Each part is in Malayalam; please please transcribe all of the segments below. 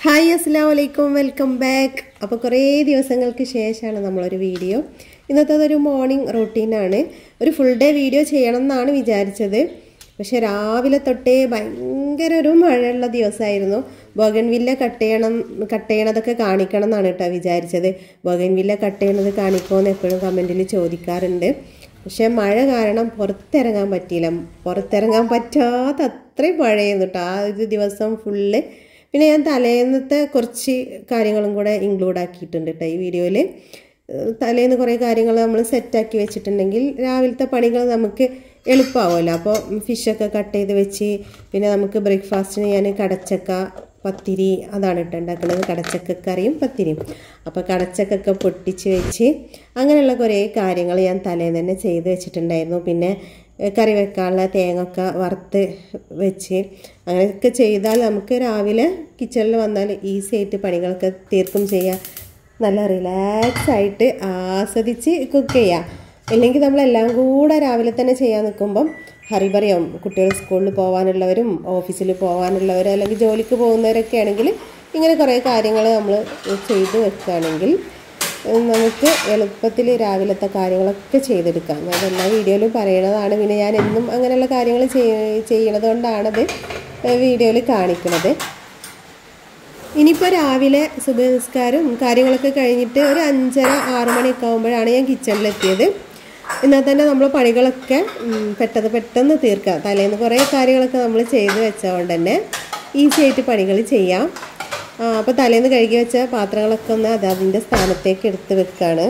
ഹായ് അസ്സാം വലൈക്കും വെൽക്കം ബാക്ക് അപ്പോൾ കുറേ ദിവസങ്ങൾക്ക് ശേഷമാണ് നമ്മളൊരു വീഡിയോ ഇന്നത്തേതൊരു മോർണിംഗ് റൊട്ടീനാണ് ഒരു ഫുൾ ഡേ വീഡിയോ ചെയ്യണം എന്നാണ് വിചാരിച്ചത് പക്ഷെ രാവിലെ തൊട്ടേ ഭയങ്കര ഒരു മഴയുള്ള ദിവസമായിരുന്നു ബോഗൻവില്ല കട്ട് ചെയ്യണം കട്ട് ചെയ്യണതൊക്കെ കാണിക്കണം എന്നാണ് കേട്ടോ വിചാരിച്ചത് ബോഗൻവില്ല കട്ട് ചെയ്യണത് കാണിക്കുമെന്ന് എപ്പോഴും കമൻറ്റിൽ ചോദിക്കാറുണ്ട് പക്ഷെ മഴ കാരണം പുറത്തിറങ്ങാൻ പറ്റിയില്ല പുറത്തിറങ്ങാൻ പറ്റാത്ത അത്രയും മഴയായിരുന്നു കേട്ടോ ആ ഒരു ദിവസം ഫുള്ള് പിന്നെ ഞാൻ തലേന്നത്തെ കുറച്ച് കാര്യങ്ങളും കൂടെ ഇൻക്ലൂഡ് ആക്കിയിട്ടുണ്ട് കേട്ടോ ഈ വീഡിയോയിൽ തലേന്ന് കുറേ കാര്യങ്ങൾ നമ്മൾ സെറ്റാക്കി വെച്ചിട്ടുണ്ടെങ്കിൽ രാവിലത്തെ പണികൾ നമുക്ക് എളുപ്പമാവുമല്ലോ അപ്പോൾ ഫിഷൊക്കെ കട്ട് ചെയ്ത് വെച്ച് പിന്നെ നമുക്ക് ബ്രേക്ക്ഫാസ്റ്റിന് ഞാൻ കടച്ചക്ക പത്തിരി അതാണ് കേട്ടോ ഉണ്ടാക്കുന്നത് കടച്ചക്ക കറിയും പത്തിരിയും അപ്പോൾ കടച്ചക്കൊക്കെ പൊട്ടിച്ച് വെച്ച് അങ്ങനെയുള്ള കുറേ കാര്യങ്ങൾ ഞാൻ തലേന്ന് തന്നെ ചെയ്ത് വെച്ചിട്ടുണ്ടായിരുന്നു പിന്നെ കറി വെക്കാനുള്ള തേങ്ങ ഒക്കെ വറുത്ത് വെച്ച് അങ്ങനെയൊക്കെ ചെയ്താൽ നമുക്ക് രാവിലെ കിച്ചണിൽ വന്നാൽ ഈസി ആയിട്ട് പണികളൊക്കെ തീർക്കും ചെയ്യാം നല്ല റിലാക്സ് ആയിട്ട് ആസ്വദിച്ച് കുക്ക് ചെയ്യാം ഇല്ലെങ്കിൽ നമ്മളെല്ലാം കൂടെ രാവിലെ തന്നെ ചെയ്യാൻ നിൽക്കുമ്പം ഹറിബറിയാവും കുട്ടികൾ സ്കൂളിൽ പോകാനുള്ളവരും ഓഫീസിൽ പോകാനുള്ളവരും അല്ലെങ്കിൽ ജോലിക്ക് പോകുന്നവരൊക്കെ ആണെങ്കിൽ ഇങ്ങനെ കുറേ കാര്യങ്ങൾ നമ്മൾ ചെയ്ത് വെക്കുകയാണെങ്കിൽ നമുക്ക് എളുപ്പത്തിൽ രാവിലത്തെ കാര്യങ്ങളൊക്കെ ചെയ്തെടുക്കാം ഞാൻ എല്ലാ വീഡിയോയിലും പറയണതാണ് പിന്നെ ഞാൻ എന്നും അങ്ങനെയുള്ള കാര്യങ്ങൾ ചെയ്യണത് കൊണ്ടാണത് വീഡിയോയിൽ കാണിക്കുന്നത് ഇനിയിപ്പോൾ രാവിലെ സുബനസ്കാരം കാര്യങ്ങളൊക്കെ കഴിഞ്ഞിട്ട് ഒരു അഞ്ചര ആറ് മണിയൊക്കെ ആകുമ്പോഴാണ് ഞാൻ കിച്ചണിലെത്തിയത് എന്നാൽ തന്നെ നമ്മൾ പണികളൊക്കെ പെട്ടെന്ന് പെട്ടെന്ന് തീർക്കാം തലേന്ന് കുറേ കാര്യങ്ങളൊക്കെ നമ്മൾ ചെയ്ത് വെച്ചതുകൊണ്ട് തന്നെ ഈസി ആയിട്ട് പണികൾ ചെയ്യാം അപ്പോൾ തലേന്ന് കഴുകി വെച്ച പാത്രങ്ങളൊക്കെ ഒന്ന് അത് അതിൻ്റെ സ്ഥാനത്തേക്ക് എടുത്ത് വെക്കുകയാണ്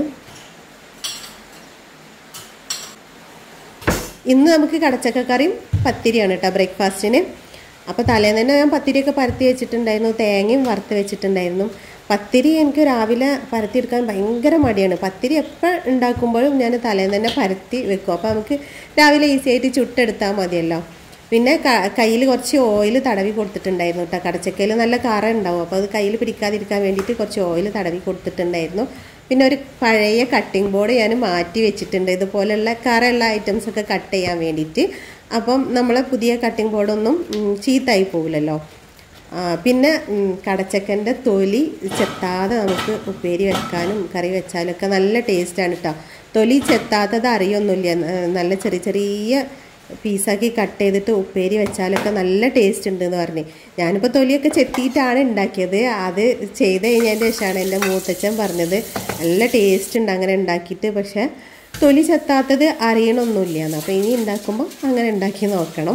ഇന്ന് നമുക്ക് കടച്ചക്കക്കറിയും പത്തിരിയാണ് കേട്ടോ ബ്രേക്ക്ഫാസ്റ്റിന് അപ്പോൾ തലേന്ന് തന്നെ ഞാൻ പത്തിരിയൊക്കെ പരത്തി വെച്ചിട്ടുണ്ടായിരുന്നു തേങ്ങയും വറുത്ത് വെച്ചിട്ടുണ്ടായിരുന്നു പത്തിരി എനിക്ക് രാവിലെ പരത്തിയെടുക്കാൻ ഭയങ്കര മടിയാണ് പത്തിരി എപ്പോൾ ഉണ്ടാക്കുമ്പോഴും ഞാൻ തലേന്ന് തന്നെ പരത്തി വെക്കും അപ്പോൾ നമുക്ക് രാവിലെ ഈസി ആയിട്ട് ചുട്ടെടുത്താൽ മതിയല്ലോ പിന്നെ കയ്യിൽ കുറച്ച് ഓയിൽ തടവി കൊടുത്തിട്ടുണ്ടായിരുന്നു കേട്ടോ കടച്ചക്കയിൽ നല്ല കറ ഉണ്ടാവും അപ്പോൾ അത് കയ്യിൽ പിടിക്കാതിരിക്കാൻ വേണ്ടിയിട്ട് കുറച്ച് ഓയിൽ തടവി കൊടുത്തിട്ടുണ്ടായിരുന്നു പിന്നെ ഒരു പഴയ കട്ടിംഗ് ബോർഡ് ഞാൻ മാറ്റി വെച്ചിട്ടുണ്ട് ഇതുപോലെയുള്ള കറയുള്ള ഐറ്റംസ് ഒക്കെ കട്ട് ചെയ്യാൻ വേണ്ടിയിട്ട് അപ്പം നമ്മളെ പുതിയ കട്ടിംഗ് ബോർഡൊന്നും ചീത്തായി പോകില്ലല്ലോ പിന്നെ കടച്ചക്കൻ്റെ തൊലി ചെത്താതെ നമുക്ക് ഉപ്പേരി വെക്കാനും കറി വെച്ചാലും ഒക്കെ നല്ല ടേസ്റ്റാണ് കേട്ടോ തൊലി ചെത്താത്തത് അറിയൊന്നുമില്ല നല്ല ചെറിയ ചെറിയ പീസാക്കി കട്ട് ചെയ്തിട്ട് ഉപ്പേരി വെച്ചാലൊക്കെ നല്ല ടേസ്റ്റ് ഉണ്ടെന്ന് പറഞ്ഞ് ഞാനിപ്പോൾ തൊലിയൊക്കെ ചെത്തിയിട്ടാണ് ഉണ്ടാക്കിയത് അത് ചെയ്ത് കഴിഞ്ഞതിൻ്റെ ശേഷമാണ് എൻ്റെ മൂത്തച്ഛൻ പറഞ്ഞത് നല്ല ടേസ്റ്റ് ഉണ്ട് അങ്ങനെ ഉണ്ടാക്കിയിട്ട് പക്ഷേ തൊലി ചെത്താത്തത് അറിയണമൊന്നുമില്ല എന്ന് അപ്പോൾ ഇനി ഉണ്ടാക്കുമ്പോൾ അങ്ങനെ ഉണ്ടാക്കി നോക്കണം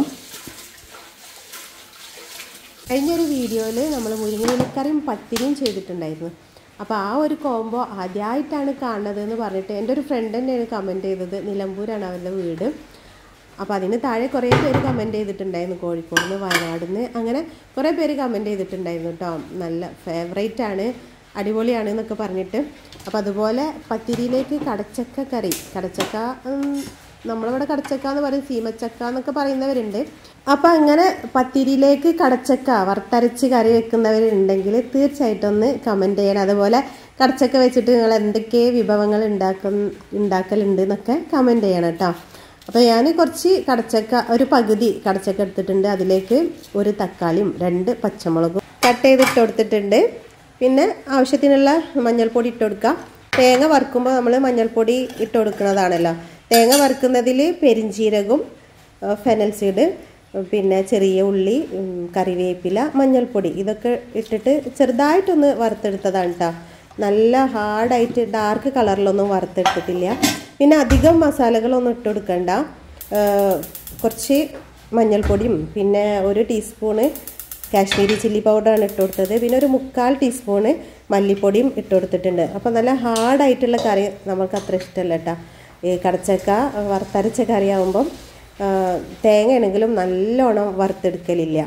കഴിഞ്ഞൊരു വീഡിയോയിൽ നമ്മൾ മുരിങ്ങയിലക്കറിയും പത്തിരിയും ചെയ്തിട്ടുണ്ടായിരുന്നു അപ്പോൾ ആ ഒരു കോംബോ ആദ്യമായിട്ടാണ് കാണുന്നത് എന്ന് പറഞ്ഞിട്ട് എൻ്റെ ഒരു ഫ്രണ്ട് തന്നെയാണ് കമൻറ്റ് ചെയ്തത് നിലമ്പൂരാണ് അവരുടെ വീട് അപ്പോൾ അതിന് താഴെ കുറേ പേര് കമൻറ്റ് ചെയ്തിട്ടുണ്ടായിരുന്നു കോഴിക്കോട് നിന്ന് വയനാട് നിന്ന് അങ്ങനെ കുറേ പേര് കമൻറ്റ് ചെയ്തിട്ടുണ്ടായിരുന്നു കേട്ടോ നല്ല ഫേവറേറ്റ് ആണ് അടിപൊളിയാണ് എന്നൊക്കെ പറഞ്ഞിട്ട് അപ്പോൾ അതുപോലെ പത്തിരിയിലേക്ക് കടച്ചക്ക കറി കടച്ചക്ക നമ്മളിവിടെ കടച്ചക്ക എന്ന് പറയും സീമച്ചക്ക എന്നൊക്കെ പറയുന്നവരുണ്ട് അപ്പോൾ അങ്ങനെ പത്തിരിയിലേക്ക് കടച്ചക്ക വറുത്തരച്ച് കറി വെക്കുന്നവരുണ്ടെങ്കിൽ തീർച്ചയായിട്ടും ഒന്ന് കമൻറ്റ് ചെയ്യണം അതുപോലെ കടച്ചക്ക വെച്ചിട്ട് നിങ്ങൾ എന്തൊക്കെ വിഭവങ്ങൾ ഉണ്ടാക്കുന്ന ഉണ്ടാക്കലുണ്ട് എന്നൊക്കെ കമൻറ്റ് ചെയ്യണം കേട്ടോ അപ്പോൾ ഞാൻ കുറച്ച് കടച്ചക്ക ഒരു പകുതി കടച്ചക്ക എടുത്തിട്ടുണ്ട് അതിലേക്ക് ഒരു തക്കാളിയും രണ്ട് പച്ചമുളകും കട്ട് ചെയ്തിട്ട് കൊടുത്തിട്ടുണ്ട് പിന്നെ ആവശ്യത്തിനുള്ള മഞ്ഞൾപ്പൊടി ഇട്ട് കൊടുക്കുക തേങ്ങ വറുക്കുമ്പോൾ നമ്മൾ മഞ്ഞൾപ്പൊടി ഇട്ട് കൊടുക്കുന്നതാണല്ലോ തേങ്ങ വറുക്കുന്നതിൽ പെരിഞ്ചീരകവും ഫെനൽ സീഡ് പിന്നെ ചെറിയ ഉള്ളി കറിവേപ്പില മഞ്ഞൾപ്പൊടി ഇതൊക്കെ ഇട്ടിട്ട് ചെറുതായിട്ടൊന്ന് വറുത്തെടുത്തതാണ് കേട്ടോ നല്ല ഹാർഡായിട്ട് ഡാർക്ക് കളറിലൊന്നും വറുത്തെടുത്തിട്ടില്ല പിന്നെ അധികം മസാലകളൊന്നും ഇട്ട് കൊടുക്കണ്ട കുറച്ച് മഞ്ഞൾപ്പൊടിയും പിന്നെ ഒരു ടീസ്പൂണ് കാശ്മീരി ചില്ലി പൗഡറാണ് ഇട്ട് കൊടുത്തത് പിന്നെ ഒരു മുക്കാൽ ടീസ്പൂണ് മല്ലിപ്പൊടിയും ഇട്ട് കൊടുത്തിട്ടുണ്ട് അപ്പോൾ നല്ല ഹാർഡായിട്ടുള്ള കറി നമ്മൾക്ക് അത്ര ഇഷ്ടമല്ല കേട്ടോ ഈ കടച്ചക്ക വറുത്തരച്ച കറിയാവുമ്പം തേങ്ങയാണെങ്കിലും നല്ലോണം വറുത്തെടുക്കലില്ല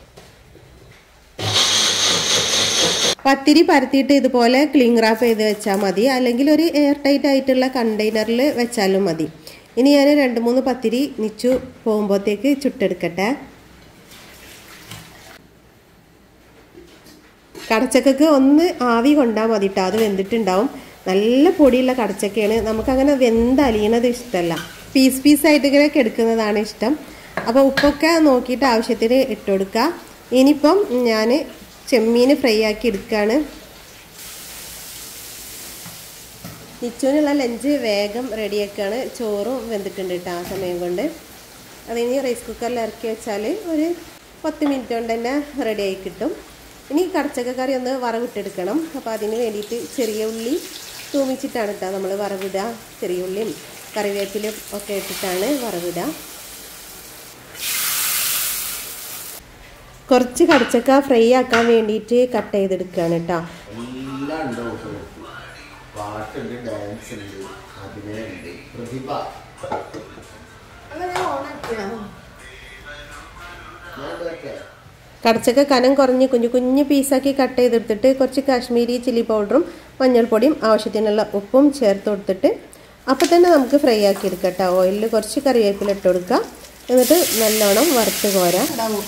പത്തിരി പരത്തിയിട്ട് ഇതുപോലെ ക്ലീൻ റാപ്പ് ചെയ്ത് വെച്ചാൽ മതി അല്ലെങ്കിൽ ഒരു എയർ ടൈറ്റ് ആയിട്ടുള്ള കണ്ടെയ്നറിൽ വെച്ചാലും മതി ഇനി ഞാൻ രണ്ട് മൂന്ന് പത്തിരി നിച്ചു പോകുമ്പോഴത്തേക്ക് ചുട്ടെടുക്കട്ടെ കടച്ചക്കക്ക് ഒന്ന് ആവി കൊണ്ടാൽ മതി കേട്ടോ അത് വെന്തിട്ടുണ്ടാവും നല്ല പൊടിയുള്ള കടച്ചക്കയാണ് നമുക്കങ്ങനെ വെന്തലിയണത് ഇഷ്ടമല്ല പീസ് പീസായിട്ട് ഇങ്ങനെ കെടുക്കുന്നതാണ് ഇഷ്ടം അപ്പോൾ ഉപ്പൊക്കെ നോക്കിയിട്ട് ആവശ്യത്തിന് ഇട്ട് കൊടുക്കുക ഇനിയിപ്പം ഞാൻ ചെമ്മീൻ ഫ്രൈ ആക്കി എടുക്കുകയാണ് നിച്ചുവിനുള്ള ലഞ്ച് വേഗം റെഡിയാക്കുകയാണ് ചോറും വെന്തിട്ടുണ്ട് കേട്ടോ ആ സമയം കൊണ്ട് അതിനി റൈസ് കുക്കറിൽ ഇറക്കി വെച്ചാൽ ഒരു പത്ത് മിനിറ്റ് കൊണ്ട് തന്നെ റെഡിയായി കിട്ടും ഇനി കടച്ചക്ക കറി ഒന്ന് വറവിട്ടെടുക്കണം അപ്പോൾ അതിന് വേണ്ടിയിട്ട് ചെറിയ ഉള്ളി തൂമിച്ചിട്ടാണ് കേട്ടോ നമ്മൾ വറവിടുക ചെറിയ ഉള്ളിയും കറിവേപ്പിലും ഒക്കെ ഇട്ടിട്ടാണ് വറവിടുക കുറച്ച് കടച്ചക്ക ഫ്രൈ ആക്കാൻ വേണ്ടിയിട്ട് കട്ട് ചെയ്തെടുക്കുകയാണ് കേട്ടോ എല്ലാം ഉണ്ട് ഓഫർ പാട്ടുണ്ട് ഡാൻസ് ഉണ്ട് അഭിനയുണ്ട് പ്രതിഭ ഞാൻ ഇതൊക്കെ കടച്ചക്ക കനം കുറഞ്ഞ് കുഞ്ഞു കുഞ്ഞു പീസാക്കി കട്ട് ചെയ്തെടുത്തിട്ട് കുറച്ച് കാശ്മീരി ചില്ലി പൗഡറും മഞ്ഞൾപ്പൊടിയും ആവശ്യത്തിനുള്ള ഉപ്പും ചേർത്ത് കൊടുത്തിട്ട് അപ്പം തന്നെ നമുക്ക് ഫ്രൈ ആക്കി എടുക്കാം കേട്ടോ ഓയിലിൽ കുറച്ച് കറിവേപ്പില ഇട്ട് കൊടുക്കുക എന്നിട്ട് നല്ലോണം വറുത്ത് കോരാം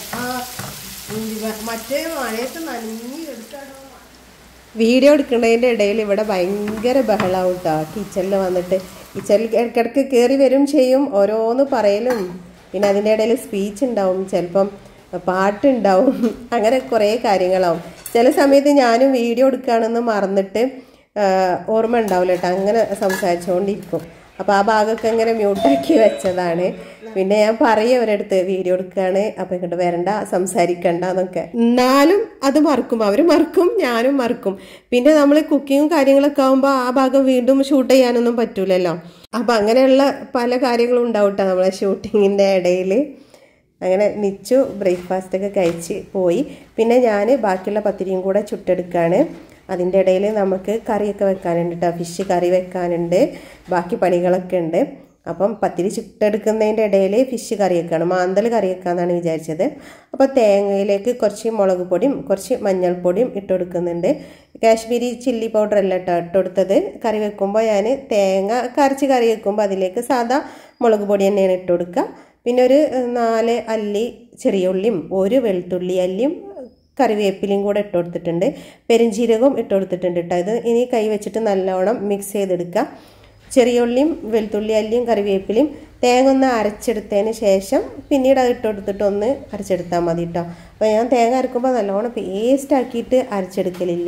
മറ്റേ മഴയത്ത് നനഞ്ഞ് എടുക്കാണോ വീഡിയോ എടുക്കുന്നതിൻ്റെ ഇടയിൽ ഇവിടെ ഭയങ്കര ബഹളാവും കേട്ടോ കിച്ചണിൽ വന്നിട്ട് കിച്ചണിൽ ഇടയ്ക്കിടയ്ക്ക് കയറി വരും ചെയ്യും ഓരോന്ന് പറയലും പിന്നെ അതിൻ്റെ ഇടയിൽ സ്പീച്ച് ഉണ്ടാവും ചിലപ്പം പാട്ടുണ്ടാവും അങ്ങനെ കുറേ കാര്യങ്ങളാവും ചില സമയത്ത് ഞാനും വീഡിയോ എടുക്കുകയാണെന്ന് മറന്നിട്ട് ആ, ഓർമ്മ ഉണ്ടാവില്ല കേട്ടോ അങ്ങനെ സംസാരിച്ചുകൊണ്ടിരിക്കും അപ്പോൾ ആ ഭാഗമൊക്കെ ഇങ്ങനെ മ്യൂട്ടാക്കി വെച്ചതാണ് പിന്നെ ഞാൻ പറയും അവരടുത്ത് വീഡിയോ എടുക്കുകയാണ് അപ്പം ഇങ്ങോട്ട് വരണ്ട സംസാരിക്കണ്ട എന്നൊക്കെ എന്നാലും അത് മറക്കും അവർ മറക്കും ഞാനും മറക്കും പിന്നെ നമ്മൾ കുക്കിങ്ങും കാര്യങ്ങളൊക്കെ ആകുമ്പോൾ ആ ഭാഗം വീണ്ടും ഷൂട്ട് ചെയ്യാനൊന്നും പറ്റൂലല്ലോ അപ്പം അങ്ങനെയുള്ള പല കാര്യങ്ങളും ഉണ്ടാവും കേട്ടോ നമ്മളെ ഷൂട്ടിങ്ങിൻ്റെ ഇടയിൽ അങ്ങനെ നിച്ചു ബ്രേക്ക്ഫാസ്റ്റ് ഒക്കെ കഴിച്ച് പോയി പിന്നെ ഞാൻ ബാക്കിയുള്ള പത്തിരിയും കൂടെ ചുട്ടെടുക്കുകയാണ് അതിൻ്റെ ഇടയിൽ നമുക്ക് കറിയൊക്കെ വെക്കാനുണ്ട് കേട്ടോ ഫിഷ് കറി വെക്കാനുണ്ട് ബാക്കി പണികളൊക്കെ ഉണ്ട് അപ്പം പത്തിരി ചുട്ടെടുക്കുന്നതിൻ്റെ ഇടയിൽ ഫിഷ് കറി വെക്കാണ് മാന്തൽ കറി വെക്കാമെന്നാണ് വിചാരിച്ചത് അപ്പോൾ തേങ്ങയിലേക്ക് കുറച്ച് മുളക് പൊടിയും കുറച്ച് മഞ്ഞൾപ്പൊടിയും ഇട്ട് കൊടുക്കുന്നുണ്ട് കാശ്മീരി ചില്ലി പൗഡർ അല്ല കേട്ടോ ഇട്ട് കൊടുത്തത് കറി വെക്കുമ്പോൾ ഞാൻ തേങ്ങ കരച്ച് കറി വെക്കുമ്പോൾ അതിലേക്ക് സാധാ മുളക് പൊടി തന്നെയാണ് ഇട്ട് കൊടുക്കുക പിന്നെ ഒരു ഏഹ്, നാല് അല്ലി ചെറിയ ഉള്ളിയും ഒരു വെളുത്തുള്ളി അല്ലിയും കറിവേപ്പിലയും കൂടെ ഇട്ട് കൊടുത്തിട്ടുണ്ട് പെരുംജീരകവും ഇട്ട് കൊടുത്തിട്ടുണ്ട് കേട്ടോ ഇത് ഇനി കൈ വെച്ചിട്ട് നല്ലോണം മിക്സ് ചെയ്തെടുക്കുക ചെറിയ ഉള്ളിയും വെളുത്തുള്ളി അല്ലിയും കറിവേപ്പിലയും തേങ്ങ ഒന്ന് അരച്ചെടുത്തതിന് ശേഷം പിന്നീട് അത് ഇട്ട് കൊടുത്തിട്ട് ഒന്ന് അരച്ചെടുത്താൽ മതി കേട്ടോ അപ്പോൾ ഞാൻ തേങ്ങ അരക്കുമ്പോൾ നല്ലോണം പേസ്റ്റ് ആക്കിയിട്ട് അരച്ചെടുക്കലില്ല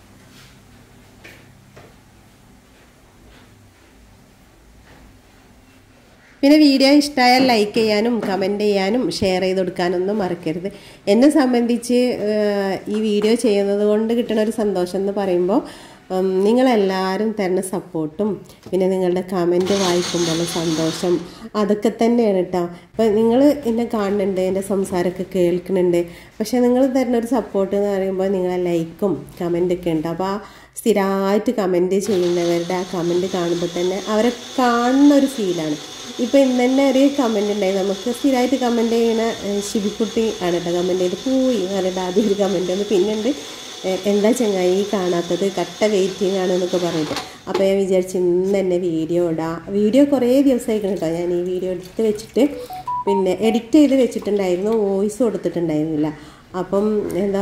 പിന്നെ വീഡിയോ ഇഷ്ടമായാൽ ലൈക്ക് ചെയ്യാനും കമൻറ്റ് ചെയ്യാനും ഷെയർ ചെയ്ത് കൊടുക്കാനൊന്നും മറക്കരുത് എന്നെ സംബന്ധിച്ച് ഏഹ്, ഈ വീഡിയോ ചെയ്യുന്നത് കൊണ്ട് കിട്ടുന്ന ഒരു സന്തോഷം എന്ന് പറയുമ്പോൾ ഉം, നിങ്ങളെല്ലാവരും തരുന്ന സപ്പോർട്ടും പിന്നെ നിങ്ങളുടെ കമൻറ്റ് വായിക്കുമ്പോൾ സന്തോഷം അതൊക്കെ തന്നെയാണ് കേട്ടോ അപ്പോൾ നിങ്ങൾ എന്നെ കാണുന്നുണ്ട് എൻ്റെ സംസാരമൊക്കെ കേൾക്കുന്നുണ്ട് പക്ഷേ നിങ്ങൾ തരുന്ന ഒരു സപ്പോർട്ട് എന്ന് പറയുമ്പോൾ നിങ്ങളെ ലൈക്കും കമൻറ്റൊക്കെ ഉണ്ട് അപ്പോൾ ആ സ്ഥിരമായിട്ട് കമൻറ്റ് ചെയ്യുന്നവരുടെ ആ കമൻറ്റ് കാണുമ്പോൾ തന്നെ അവരെ കാണുന്ന ഒരു ഫീലാണ് ഇപ്പോൾ ഇന്ന് തന്നെ ഒരു കമൻറ്റ് ഉണ്ടായി നമുക്ക് സ്ഥിരമായിട്ട് കമൻറ്റ് ചെയ്യുന്ന ഏഹ്, ശിബിക്കുട്ടി ആണ് കേട്ടോ കമൻറ്റ് ചെയ്ത് പോയി എന്ന് പറഞ്ഞിട്ട് ആദ്യം ഒരു കമൻറ്റ് ഒന്ന് പിന്നുണ്ട് ഏഹ്, എന്താ ചങ്ങായി ഈ കാണാത്തത് കട്ട വെയിറ്റിംഗ് ആണ് എന്നൊക്കെ പറഞ്ഞിട്ട് അപ്പോൾ ഞാൻ വിചാരിച്ചു ഇന്ന് തന്നെ വീഡിയോ ഇടാം വീഡിയോ കുറേ ദിവസമായിരിക്കണം കേട്ടോ ഞാൻ ഈ വീഡിയോ എടുത്ത് വെച്ചിട്ട് പിന്നെ എഡിറ്റ് ചെയ്ത് വെച്ചിട്ടുണ്ടായിരുന്നു വോയിസ് കൊടുത്തിട്ടുണ്ടായിരുന്നില്ല അപ്പം എന്താ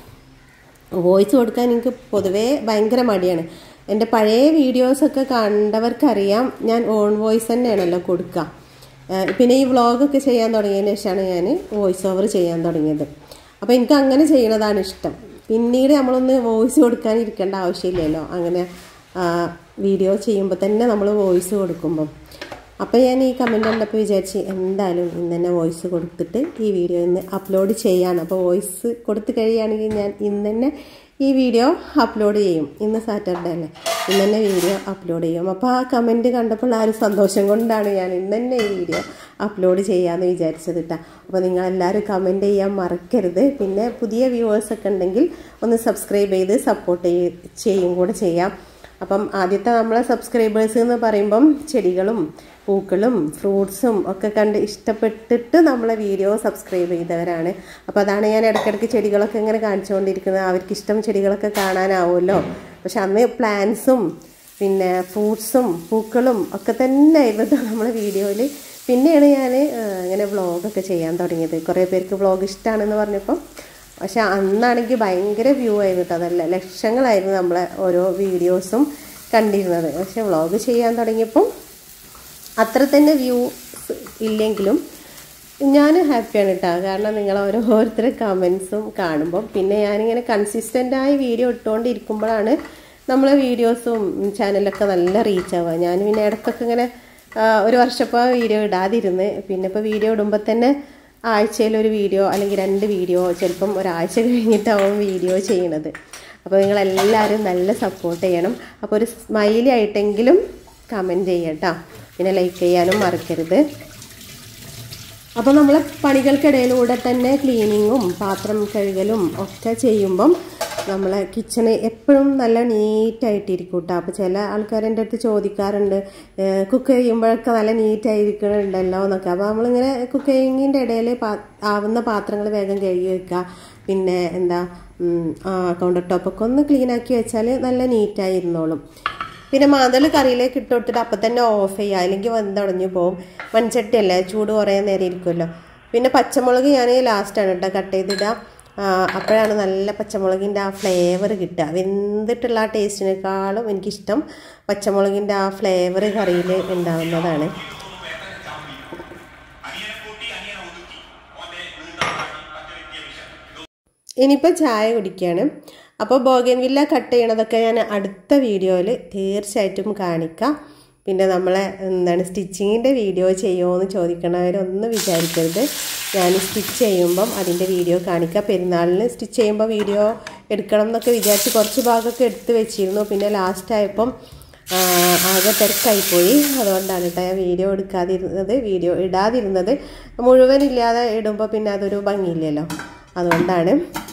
പറയുക വോയിസ് കൊടുക്കാൻ എനിക്ക് പൊതുവേ ഭയങ്കര മടിയാണ് എൻ്റെ പഴയ വീഡിയോസൊക്കെ കണ്ടവർക്കറിയാം ഞാൻ ഓൺ വോയിസ് തന്നെയാണല്ലോ കൊടുക്കുക ഏഹ് പിന്നെ ഈ വ്ളോഗൊക്കെ ചെയ്യാൻ തുടങ്ങിയതിന് ശേഷമാണ് ഞാൻ വോയിസ് ഓവർ ചെയ്യാൻ തുടങ്ങിയത് അപ്പോൾ എനിക്ക് അങ്ങനെ ചെയ്യണതാണ് ഇഷ്ടം പിന്നീട് നമ്മളൊന്ന് വോയിസ് കൊടുക്കാൻ ഇരിക്കേണ്ട ആവശ്യമില്ലല്ലോ അങ്ങനെ വീഡിയോ ചെയ്യുമ്പോൾ തന്നെ നമ്മൾ വോയിസ് കൊടുക്കുമ്പം അപ്പോൾ ഞാൻ ഈ കമൻറ്റ് കണ്ടപ്പോൾ വിചാരിച്ച് എന്തായാലും ഇന്ന് തന്നെ വോയിസ് കൊടുത്തിട്ട് ഈ വീഡിയോ ഇന്ന് അപ്ലോഡ് ചെയ്യാണ് അപ്പോൾ വോയിസ് കൊടുത്തു കഴിയുകയാണെങ്കിൽ ഞാൻ ഇന്ന് തന്നെ ഈ വീഡിയോ അപ്ലോഡ് ചെയ്യും ഇന്ന് സാറ്റർഡേ അല്ലേ ഇന്ന് തന്നെ വീഡിയോ അപ്ലോഡ് ചെയ്യും അപ്പോൾ ആ കമൻറ്റ് കണ്ടപ്പോൾ ആ ഒരു സന്തോഷം കൊണ്ടാണ് ഞാൻ ഇന്ന് തന്നെ ഈ വീഡിയോ അപ്ലോഡ് ചെയ്യാമെന്ന് വിചാരിച്ചത് കേട്ടോ അപ്പോൾ നിങ്ങളെല്ലാവരും കമൻറ്റ് ചെയ്യാൻ മറക്കരുത് പിന്നെ പുതിയ വ്യൂവേഴ്സൊക്കെ ഉണ്ടെങ്കിൽ ഒന്ന് സബ്സ്ക്രൈബ് ചെയ്ത് സപ്പോർട്ട് ചെയ്യും കൂടെ ചെയ്യാം അപ്പം ആദ്യത്തെ നമ്മളെ സബ്സ്ക്രൈബേഴ്സ് എന്ന് പറയുമ്പം ചെടികളും പൂക്കളും ഫ്രൂട്ട്സും ഒക്കെ കണ്ട് ഇഷ്ടപ്പെട്ടിട്ട് നമ്മളെ വീഡിയോ സബ്സ്ക്രൈബ് ചെയ്തവരാണ് അപ്പോൾ അതാണ് ഞാൻ ഇടയ്ക്കിടയ്ക്ക് ചെടികളൊക്കെ ഇങ്ങനെ കാണിച്ചുകൊണ്ടിരിക്കുന്നത് അവർക്ക് ഇഷ്ടം ചെടികളൊക്കെ കാണാനാവുമല്ലോ പക്ഷെ അന്ന് പ്ലാന്റ്സും പിന്നെ ഫ്രൂട്ട്സും പൂക്കളും ഒക്കെ തന്നെ ആയിരുന്നു നമ്മളെ വീഡിയോയിൽ പിന്നെയാണ് ഞാൻ ഇങ്ങനെ വ്ളോഗൊക്കെ ചെയ്യാൻ തുടങ്ങിയത് കുറേ പേർക്ക് വ്ളോഗ് ഇഷ്ടമാണെന്ന് പറഞ്ഞപ്പോൾ പക്ഷെ അന്നാണെങ്കിൽ ഭയങ്കര വ്യൂ ആയിരുന്നു കേട്ടോ അതല്ല ലക്ഷങ്ങളായിരുന്നു നമ്മളെ ഓരോ വീഡിയോസും കണ്ടിരുന്നത് പക്ഷെ വ്ളോഗ് ചെയ്യാൻ തുടങ്ങിയപ്പം അത്ര തന്നെ വ്യൂ ഇല്ലെങ്കിലും ഞാൻ ഹാപ്പിയാണ് കേട്ടോ കാരണം നിങ്ങൾ ഓരോരുത്തരുടെ കമൻസും കാണുമ്പം പിന്നെ ഞാനിങ്ങനെ കൺസിസ്റ്റൻ്റായി വീഡിയോ ഇട്ടുകൊണ്ടിരിക്കുമ്പോഴാണ് നമ്മളെ വീഡിയോസും ചാനലൊക്കെ നല്ല റീച്ച് ആവുക ഞാൻ പിന്നെ ഇടയ്ക്കൊക്കെ ഇങ്ങനെ ആ, ഒരു വർഷപ്പോൾ വീഡിയോ ഇടാതിരുന്ന് പിന്നെ ഇപ്പോൾ വീഡിയോ ഇടുമ്പോൾ തന്നെ ആഴ്ചയിൽ ഒരു വീഡിയോ അല്ലെങ്കിൽ രണ്ട് വീഡിയോ ചിലപ്പം ഒരാഴ്ച കഴിഞ്ഞിട്ടാവും വീഡിയോ ചെയ്യണത് അപ്പോൾ നിങ്ങളെല്ലാവരും നല്ല സപ്പോർട്ട് ചെയ്യണം അപ്പോൾ ഒരു സ്മൈലി ആയിട്ടെങ്കിലും കമൻറ്റ് ചെയ്യട്ടോ പിന്നെ ലൈക്ക് ചെയ്യാനും മറക്കരുത് അപ്പോൾ നമ്മൾ പണികൾക്കിടയിലൂടെ തന്നെ ക്ലീനിങ്ങും പാത്രം കഴുകലും ഒക്കെ ചെയ്യുമ്പം നമ്മളെ കിച്ചണ് എപ്പോഴും നല്ല നീറ്റായിട്ടിരിക്കും കേട്ടോ അപ്പോൾ ചില ആൾക്കാർ എൻ്റെ അടുത്ത് ചോദിക്കാറുണ്ട് കുക്ക് ചെയ്യുമ്പോഴൊക്കെ നല്ല നീറ്റായിരിക്കണുണ്ടല്ലോ എന്നൊക്കെ അപ്പോൾ നമ്മളിങ്ങനെ കുക്കിങ്ങിൻ്റെ ഇടയിൽ പാ ആവുന്ന പാത്രങ്ങൾ വേഗം കഴുകി വെക്കുക പിന്നെ എന്താ കൗണ്ടർ ടോപ്പൊക്കെ ഒന്ന് ക്ലീൻ ആക്കി വെച്ചാൽ നല്ല നീറ്റായി ഇരുന്നോളും പിന്നെ മാന്തൽ കറിയിലേക്ക് ഇട്ട് കൊടുത്തിട്ട് അപ്പം തന്നെ ഓഫ് ചെയ്യുക അല്ലെങ്കിൽ വെന്തുടഞ്ഞു പോകും മൺചട്ടിയല്ലേ ചൂട് കുറേ നേരം ഇരിക്കുമല്ലോ പിന്നെ പച്ചമുളക് ഞാൻ ലാസ്റ്റാണ് കേട്ടോ കട്ട് ചെയ്തിടുക ആ, അപ്പോഴാണ് നല്ല പച്ചമുളകിൻ്റെ ആ ഫ്ലേവർ കിട്ടുക വെന്തിട്ടുള്ള ആ ടേസ്റ്റിനേക്കാളും എനിക്കിഷ്ടം പച്ചമുളകിൻ്റെ ആ ഫ്ലേവർ കറിയിൽ ഉണ്ടാവുന്നതാണ് ഇനിയിപ്പോൾ ചായ കുടിക്കുകയാണ് അപ്പോൾ ബോഗൻവില്ല കട്ട് ചെയ്യണതൊക്കെ ഞാൻ അടുത്ത വീഡിയോയിൽ തീർച്ചയായിട്ടും കാണിക്കാം പിന്നെ നമ്മളെ എന്താണ് സ്റ്റിച്ചിങ്ങിൻ്റെ വീഡിയോ ചെയ്യുമോ എന്ന് ചോദിക്കണവരൊന്നും വിചാരിക്കരുത് ഞാൻ സ്റ്റിച്ച് ചെയ്യുമ്പം അതിൻ്റെ വീഡിയോ കാണിക്കാം പെരുന്നാളിന് സ്റ്റിച്ച് ചെയ്യുമ്പോൾ വീഡിയോ എടുക്കണം എന്നൊക്കെ വിചാരിച്ച് കുറച്ച് ഭാഗമൊക്കെ എടുത്ത് വെച്ചിരുന്നു പിന്നെ ലാസ്റ്റ് ആയപ്പം ആ, ആകെ തിരക്കായിപ്പോയി അതുകൊണ്ടാണ് കേട്ടോ ഞാൻ വീഡിയോ എടുക്കാതിരുന്നത് വീഡിയോ ഇടാതിരുന്നത് മുഴുവൻ ഇല്ലാതെ ഇടുമ്പോൾ പിന്നെ അതൊരു ഭംഗിയില്ലല്ലോ അതുകൊണ്ടാണ്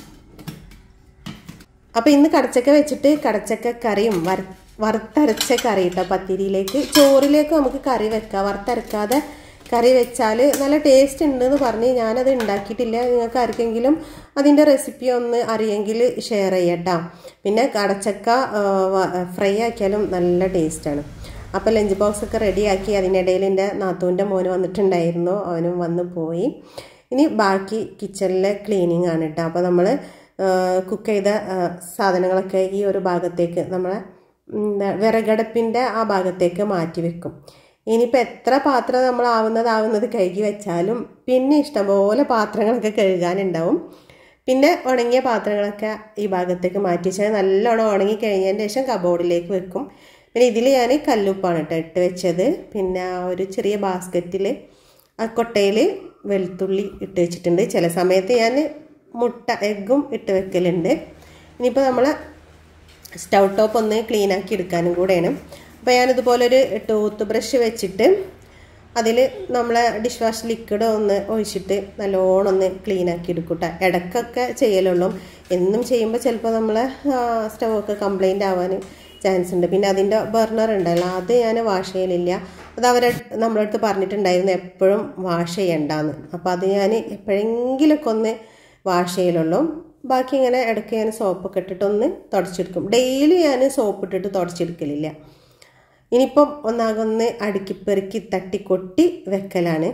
അപ്പോൾ ഇന്ന് കടച്ചക്ക വെച്ചിട്ട് കടച്ചക്ക കറിയും വര വറുത്തരച്ച കറി കേട്ടോ പത്തിരിയിലേക്ക് ചോറിലേക്ക് നമുക്ക് കറി വെക്കാം വറുത്തരക്കാതെ കറി വെച്ചാൽ നല്ല ടേസ്റ്റ് ഉണ്ടെന്ന് പറഞ്ഞ് ഞാനത് ഉണ്ടാക്കിയിട്ടില്ല നിങ്ങൾക്ക് ആർക്കെങ്കിലും അതിൻ്റെ റെസിപ്പി ഒന്ന് അറിയെങ്കിൽ ഷെയർ ചെയ്യട്ടോ പിന്നെ കടച്ചക്ക ഫ്രൈ ആക്കിയാലും നല്ല ടേസ്റ്റാണ് അപ്പോൾ ലഞ്ച് ബോക്സ് ഒക്കെ റെഡിയാക്കി അതിനിടയിൽ എൻ്റെ നാത്തൂൻ്റെ മോന് വന്നിട്ടുണ്ടായിരുന്നു അവനും വന്ന് പോയി ഇനി ബാക്കി കിച്ചണിലെ ക്ലീനിങ് ആണ് കേട്ടോ അപ്പോൾ നമ്മൾ കുക്ക് ചെയ്ത ആ, സാധനങ്ങളൊക്കെ ഈ ഒരു ഭാഗത്തേക്ക് നമ്മളെ എന്താ വിറകടുപ്പിൻ്റെ ആ ഭാഗത്തേക്ക് മാറ്റി വെക്കും ഇനിയിപ്പോൾ എത്ര പാത്രം നമ്മൾ ആവുന്നത് ആവുന്നത് കഴുകി വെച്ചാലും പിന്നെ ഇഷ്ടംപോലെ പാത്രങ്ങളൊക്കെ കഴുകാനുണ്ടാവും പിന്നെ ഉണങ്ങിയ പാത്രങ്ങളൊക്കെ ഈ ഭാഗത്തേക്ക് മാറ്റി വെച്ചാൽ നല്ലോണം ഉണങ്ങി കഴിഞ്ഞതിന് ശേഷം കബോർഡിലേക്ക് വെക്കും പിന്നെ ഇതിൽ ഞാൻ കല്ലുപ്പാണ് കേട്ടോ ഇട്ട് വെച്ചത് പിന്നെ ആ ഒരു ചെറിയ ബാസ്ക്കറ്റിൽ ആ കൊട്ടയിൽ വെളുത്തുള്ളി ഇട്ട് വെച്ചിട്ടുണ്ട് ചില സമയത്ത് ഞാൻ മുട്ട എഗ്ഗും ഇട്ട് വെക്കലുണ്ട് ഇനിയിപ്പോൾ നമ്മൾ സ്റ്റൗ ടോപ്പ് ഒന്ന് ക്ലീൻ ആക്കി എടുക്കാനും കൂടെയാണ് അപ്പോൾ ഞാനിതുപോലൊരു ടൂത്ത് ബ്രഷ് വെച്ചിട്ട് അതിൽ നമ്മളെ ഡിഷ് വാഷ് ലിക്വിഡ് ഒന്ന് ഒഴിച്ചിട്ട് നല്ലോണം ഒന്ന് ക്ലീൻ ആക്കി എടുക്കൂട്ടെ ഇടയ്ക്കൊക്കെ ചെയ്യലുള്ളൂ എന്നും ചെയ്യുമ്പോൾ ചിലപ്പോൾ നമ്മളെ സ്റ്റൗവൊക്കെ കംപ്ലൈൻ്റ് ആവാൻ ചാൻസ് ഉണ്ട് പിന്നെ അതിൻ്റെ ബർണർ ഉണ്ടല്ലോ അത് ഞാൻ വാഷ് ചെയ്യലില്ല അത് അവരെ നമ്മളടുത്ത് പറഞ്ഞിട്ടുണ്ടായിരുന്നു എപ്പോഴും വാഷ് ചെയ്യണ്ടെന്ന് അപ്പോൾ അത് ഞാൻ എപ്പോഴെങ്കിലുമൊക്കെ ഒന്ന് വാഷ് ചെയ്യലുള്ളൂ ബാക്കി ഇങ്ങനെ ഇടയ്ക്ക് ഞാൻ സോപ്പൊക്കെ ഇട്ടിട്ടൊന്ന് തുടച്ചെടുക്കും ഡെയിലി ഞാൻ സോപ്പ് ഇട്ടിട്ട് തുടച്ചെടുക്കലില്ല ഇനിയിപ്പം ഒന്നാകൊന്ന് അടുക്കിപ്പെറുക്കി തട്ടിക്കൊട്ടി വെക്കലാണ്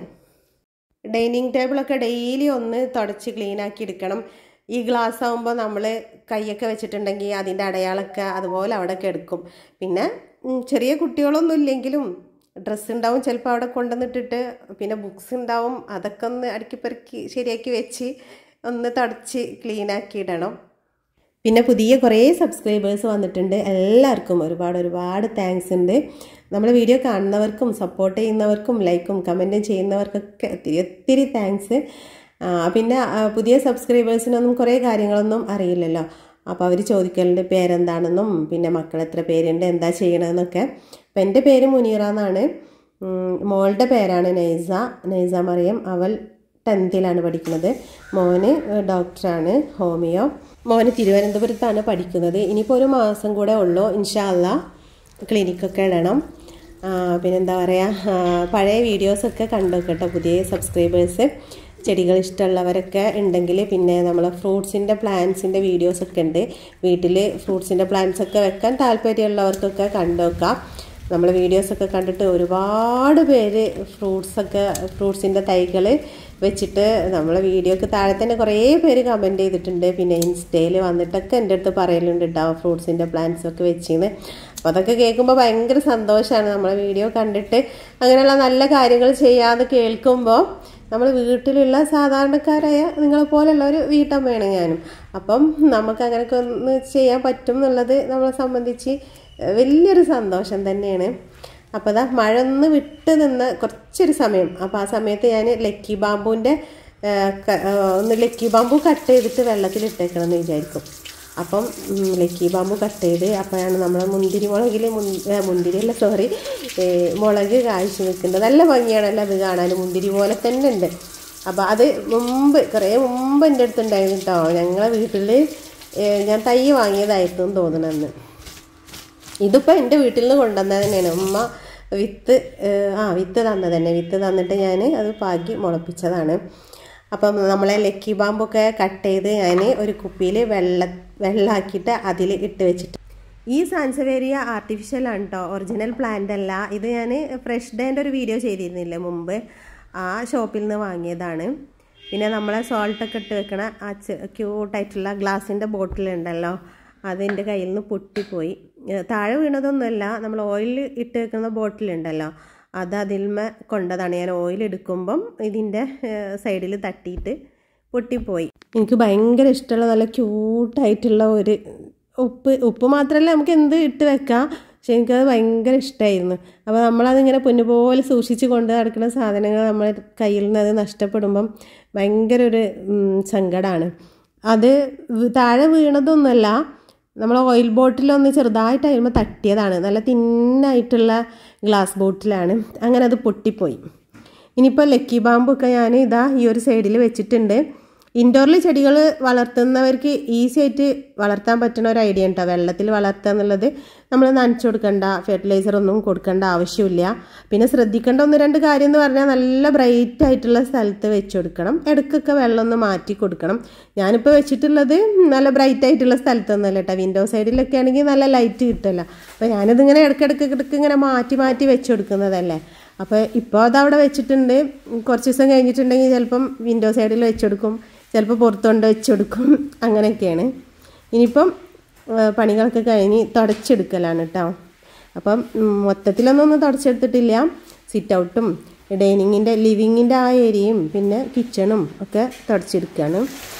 ഡൈനിങ് ടേബിളൊക്കെ ഡെയിലി ഒന്ന് തുടച്ച് ക്ലീൻ ആക്കി എടുക്കണം ഈ ഗ്ലാസ് ആകുമ്പോൾ നമ്മൾ കൈയൊക്കെ വെച്ചിട്ടുണ്ടെങ്കിൽ അതിൻ്റെ അടയാളമൊക്കെ അതുപോലെ അവിടെ എടുക്കും പിന്നെ ഉം, ചെറിയ കുട്ടികളൊന്നും ഇല്ലെങ്കിലും ഡ്രസ്സ് ഉണ്ടാവും ചിലപ്പോൾ അവിടെ കൊണ്ടുവന്നിട്ടിട്ട് പിന്നെ ബുക്സ് ഉണ്ടാവും അതൊക്കെ ഒന്ന് അടുക്കിപ്പെറുക്കി ശരിയാക്കി വെച്ച് ഒന്ന് തുടച്ച് ക്ലീൻ ആക്കി ഇടണം പിന്നെ പുതിയ കുറേ സബ്സ്ക്രൈബേഴ്സ് വന്നിട്ടുണ്ട് എല്ലാവർക്കും ഒരുപാട് ഒരുപാട് താങ്ക്സ് ഉണ്ട് നമ്മളെ വീഡിയോ കാണുന്നവർക്കും സപ്പോർട്ട് ചെയ്യുന്നവർക്കും ലൈക്കും കമൻറ്റും ചെയ്യുന്നവർക്കൊക്കെ ഒത്തിരി ഒത്തിരി താങ്ക്സ് പിന്നെ ആ, പുതിയ സബ്സ്ക്രൈബേഴ്സിനൊന്നും കുറേ കാര്യങ്ങളൊന്നും അറിയില്ലല്ലോ അപ്പോൾ അവർ ചോദിക്കലുണ്ട് പേരെന്താണെന്നും പിന്നെ മക്കൾ എത്ര പേരുണ്ട് എന്താ ചെയ്യണമെന്നൊക്കെ അപ്പം എൻ്റെ പേര് മുനീറ എന്നാണ് ഉം, മോളുടെ പേരാണ് നൈസ നൈസ മറിയം അവൾ ടെൻത്തിലാണ് പഠിക്കുന്നത് മോന് ഡോക്ടറാണ് ഹോമിയോ മോന് തിരുവനന്തപുരത്താണ് പഠിക്കുന്നത് ഇനിയിപ്പോൾ ഒരു മാസം കൂടെ ഉള്ളൂ ഇൻഷാല്ല ക്ലിനിക്കൊക്കെ ഇടണം ആ, പിന്നെന്താ പറയുക പഴയ വീഡിയോസൊക്കെ കണ്ടു കേട്ടോ പുതിയ സബ്സ്ക്രൈബേഴ്സ് ചെടികൾ ഇഷ്ടമുള്ളവരൊക്കെ ഉണ്ടെങ്കിൽ പിന്നെ നമ്മൾ ഫ്രൂട്ട്സിൻ്റെ പ്ലാന്റ്സിൻ്റെ വീഡിയോസൊക്കെ ഉണ്ട് വീട്ടിൽ ഫ്രൂട്ട്സിൻ്റെ പ്ലാന്റ്സ് ഒക്കെ വെക്കാൻ താല്പര്യമുള്ളവർക്കൊക്കെ കണ്ടു നോക്കാം നമ്മൾ വീഡിയോസൊക്കെ കണ്ടിട്ട് ഒരുപാട് പേര് ഫ്രൂട്ട്സൊക്കെ ഫ്രൂട്ട്സിൻ്റെ തൈകൾ വെച്ചിട്ട് നമ്മളെ വീഡിയോക്ക് താഴെ തന്നെ കുറേ പേര് കമൻറ്റ് ചെയ്തിട്ടുണ്ട് പിന്നെ ഇൻസ്റ്റയിൽ വന്നിട്ടൊക്കെ എൻ്റെ അടുത്ത് പറയലുണ്ട് കേട്ടോ ഫ്രൂട്ട്സിൻ്റെ പ്ലാന്റ്സ് ഒക്കെ വെച്ചിന്ന് അപ്പോൾ അതൊക്കെ കേൾക്കുമ്പോൾ ഭയങ്കര സന്തോഷമാണ് നമ്മളെ വീഡിയോ കണ്ടിട്ട് അങ്ങനെയുള്ള നല്ല കാര്യങ്ങൾ ചെയ്യാതെ കേൾക്കുമ്പോൾ നമ്മൾ വീട്ടിലുള്ള സാധാരണക്കാരായ നിങ്ങളെ പോലെയുള്ള ഒരു വീട്ടമ്മയാണ് ഞാനും അപ്പം നമുക്ക് അങ്ങനെയൊക്കെ ഒന്ന് ചെയ്യാൻ പറ്റും എന്നുള്ളത് നമ്മളെ സംബന്ധിച്ച് വലിയൊരു സന്തോഷം തന്നെയാണ് അപ്പോൾ അതാ മഴ ഒന്ന് വിട്ട് നിന്ന് കുറച്ചൊരു സമയം അപ്പോൾ ആ സമയത്ത് ഞാൻ ലക്കി ബാമ്പുവിൻ്റെ ഒന്ന് ലക്കി ബാമ്പു കട്ട് ചെയ്തിട്ട് വെള്ളത്തിൽ ഇട്ടേക്കണം എന്ന് വിചാരിക്കും അപ്പം ഉം, ലക്കി ബാമ്പു കട്ട് ചെയ്ത് അപ്പോഴാണ് നമ്മളെ മുന്തിരി മുളകിൽ മുന്തിരി അല്ല സോറി മുളക് കാഴ്ച നിൽക്കുന്നത് നല്ല ഭംഗിയാണല്ലോ അത് കാണാൻ മുന്തിരി പോലെ തന്നെ ഉണ്ട് അപ്പോൾ അത് മുമ്പ് കുറേ മുമ്പ് എൻ്റെ അടുത്തുണ്ടായിരുന്നു കേട്ടോ ഞങ്ങളെ വീട്ടിൽ ഞാൻ തൈ വാങ്ങിയതായിരുന്നു എന്ന് തോന്നണമെന്ന് ഇതിപ്പോൾ എൻ്റെ വീട്ടിൽ നിന്ന് കൊണ്ടുവന്നത് തന്നെയാണ് ഉമ്മ വിത്ത് ഏഹ്, ആ വിത്ത് തന്നത് തന്നെ വിത്ത് തന്നിട്ട് ഞാൻ അത് പാകി മുളപ്പിച്ചതാണ് അപ്പം നമ്മളെ ലക്കി ബാമ്പൊക്കെ കട്ട് ചെയ്ത് ഞാൻ ഒരു കുപ്പിയിൽ വെള്ള വെള്ളമാക്കിയിട്ട് അതിൽ ഇട്ട് വെച്ചിട്ട് ഈ സാൻസവേരിയ ആർട്ടിഫിഷ്യൽ ആണ് കേട്ടോ ഒറിജിനൽ പ്ലാന്റ് അല്ല ഇത് ഞാൻ ഫ്രഷ് ഡേൻ്റെ ഒരു വീഡിയോ ചെയ്തിരുന്നില്ലേ മുമ്പ് ആ ഷോപ്പിൽ നിന്ന് വാങ്ങിയതാണ് പിന്നെ നമ്മളെ സോൾട്ടൊക്കെ ഇട്ട് വെക്കണ ആ ക്യൂട്ടായിട്ടുള്ള ഗ്ലാസിൻ്റെ ബോട്ടിലുണ്ടല്ലോ അതെൻ്റെ കയ്യിൽ നിന്ന് പൊട്ടിപ്പോയി ഏഹ് താഴെ വീണതൊന്നുമല്ല നമ്മൾ ഓയിൽ ഇട്ട് വെക്കുന്ന ബോട്ടിലുണ്ടല്ലോ അത് അതിൽമേ കൊണ്ടതാണ് ഞാൻ ഓയിൽ എടുക്കുമ്പം ഇതിൻ്റെ സൈഡിൽ തട്ടിയിട്ട് പൊട്ടിപ്പോയി എനിക്ക് ഭയങ്കര ഇഷ്ടമുള്ള നല്ല ക്യൂട്ടായിട്ടുള്ള ഒരു ഉപ്പ് ഉപ്പ് മാത്രമല്ല നമുക്ക് എന്ത് ഇട്ട് വെക്കാം പക്ഷെ എനിക്കത് ഭയങ്കര ഇഷ്ടമായിരുന്നു അപ്പോൾ നമ്മളതിങ്ങനെ പൊന്നുപോലെ സൂക്ഷിച്ച് കൊണ്ട് നടക്കുന്ന സാധനങ്ങൾ നമ്മളെ കയ്യിൽ നിന്ന് അത് നഷ്ടപ്പെടുമ്പം ഭയങ്കര ഒരു സങ്കടമാണ് അത് വ് താഴെ വീണതൊന്നുമല്ല നമ്മൾ ഓയിൽ ബോട്ടിലൊന്ന് ചെറുതായിട്ട് കഴിയുമ്പോൾ തട്ടിയതാണ് നല്ല തിന്നായിട്ടുള്ള ഗ്ലാസ് ബോട്ടിലാണ് അങ്ങനെ അത് പൊട്ടിപ്പോയി ഇനിയിപ്പോൾ ലക്കി ബാമ്പൊക്കെ ഞാൻ ഇതാ ഈ ഒരു സൈഡിൽ വെച്ചിട്ടുണ്ട് ഇൻഡോറിൽ ചെടികൾ വളർത്തുന്നവർക്ക് ഈസി ആയിട്ട് വളർത്താൻ പറ്റുന്ന ഒരു ഐഡിയ ഉണ്ടോ വെള്ളത്തിൽ വളർത്തുക എന്നുള്ളത് നമ്മൾ നനച്ചു കൊടുക്കണ്ട ഫെർട്ടിലൈസർ ഒന്നും കൊടുക്കേണ്ട ആവശ്യമില്ല പിന്നെ ശ്രദ്ധിക്കേണ്ട ഒന്ന് രണ്ട് കാര്യം എന്ന് പറഞ്ഞാൽ നല്ല ബ്രൈറ്റ് ആയിട്ടുള്ള സ്ഥലത്ത് വെച്ച് കൊടുക്കണം ഇടയ്ക്കൊക്കെ വെള്ളം ഒന്ന് മാറ്റി കൊടുക്കണം ഞാനിപ്പോൾ വെച്ചിട്ടുള്ളത് നല്ല ബ്രൈറ്റ് ആയിട്ടുള്ള സ്ഥലത്തൊന്നുമല്ല കേട്ടോ വിൻഡോ സൈഡിലൊക്കെ ആണെങ്കിൽ നല്ല ലൈറ്റ് കിട്ടുമല്ലോ അപ്പോൾ ഞാനിതിങ്ങനെ ഇടയ്ക്കിടയ്ക്ക് ഇടയ്ക്ക് ഇങ്ങനെ മാറ്റി മാറ്റി വെച്ച് കൊടുക്കുന്നതല്ലേ അപ്പോൾ ഇപ്പോൾ അതവിടെ വെച്ചിട്ടുണ്ട് കുറച്ച് ദിവസം കഴിഞ്ഞിട്ടുണ്ടെങ്കിൽ ചിലപ്പം വിൻഡോ സൈഡിൽ വെച്ചെടുക്കും ചിലപ്പോൾ പുറത്തുകൊണ്ട് വെച്ചെടുക്കും അങ്ങനെയൊക്കെയാണ് ഇനിയിപ്പം ആ, പണികളൊക്കെ കഴിഞ്ഞ് തുടച്ചെടുക്കലാണ് കേട്ടോ അപ്പം ഉം, മൊത്തത്തിലൊന്നും ഒന്നും തുടച്ചെടുത്തിട്ടില്ല സിറ്റ് ഔട്ടും ഡൈനിങ്ങിൻ്റെ ലിവിങ്ങിൻ്റെ ആ ഏരിയയും പിന്നെ കിച്ചണും ഒക്കെ തുടച്ചെടുക്കുകയാണ്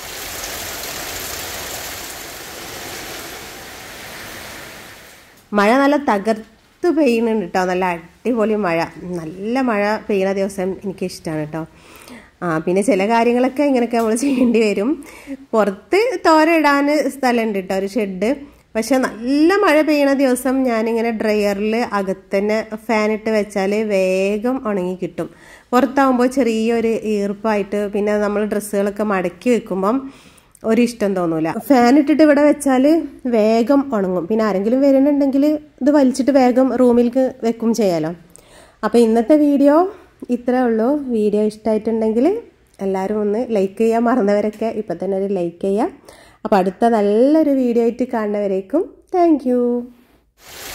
മഴ നല്ല തകർത്ത് പെയ്യുന്നുണ്ട് കേട്ടോ നല്ല അടിപൊളി മഴ നല്ല മഴ പെയ്യുന്ന ദിവസം എനിക്ക് ഇഷ്ടമാണ് കേട്ടോ ആ പിന്നെ ചില കാര്യങ്ങളൊക്കെ ഇങ്ങനെയൊക്കെ നമ്മൾ ചെയ്യേണ്ടി വരും പുറത്ത് തോര ഇടാൻ സ്ഥലമുണ്ട് കേട്ടോ ഒരു ഷെഡ് പക്ഷെ നല്ല മഴ പെയ്യുന്ന ദിവസം ഞാനിങ്ങനെ ഡ്രയറിൽ അകത്തന്നെ ഫാനിട്ട് വെച്ചാൽ വേഗം ഉണങ്ങി കിട്ടും പുറത്താവുമ്പോൾ ചെറിയൊരു ഈർപ്പായിട്ട് പിന്നെ നമ്മൾ ഡ്രസ്സുകളൊക്കെ മടക്കി വെക്കുമ്പം ഒരിഷ്ടം തോന്നൂല ഫാൻ ഇട്ടിട്ട് ഇവിടെ വെച്ചാൽ വേഗം ഉണങ്ങും പിന്നെ ആരെങ്കിലും വരുന്നുണ്ടെങ്കിൽ ഇത് വലിച്ചിട്ട് വേഗം റൂമിലേക്ക് വെക്കും ചെയ്യാലോ അപ്പോൾ ഇന്നത്തെ വീഡിയോ ഇത്രേ ഉള്ളൂ വീഡിയോ ഇഷ്ടമായിട്ടുണ്ടെങ്കിൽ എല്ലാവരും ഒന്ന് ലൈക്ക് ചെയ്യാൻ മറന്നവരൊക്കെ ഇപ്പം തന്നെ ഒരു ലൈക്ക് ചെയ്യുക അപ്പോൾ അടുത്ത നല്ലൊരു വീഡിയോ ആയിട്ട് കാണുന്നവരേക്കും താങ്ക്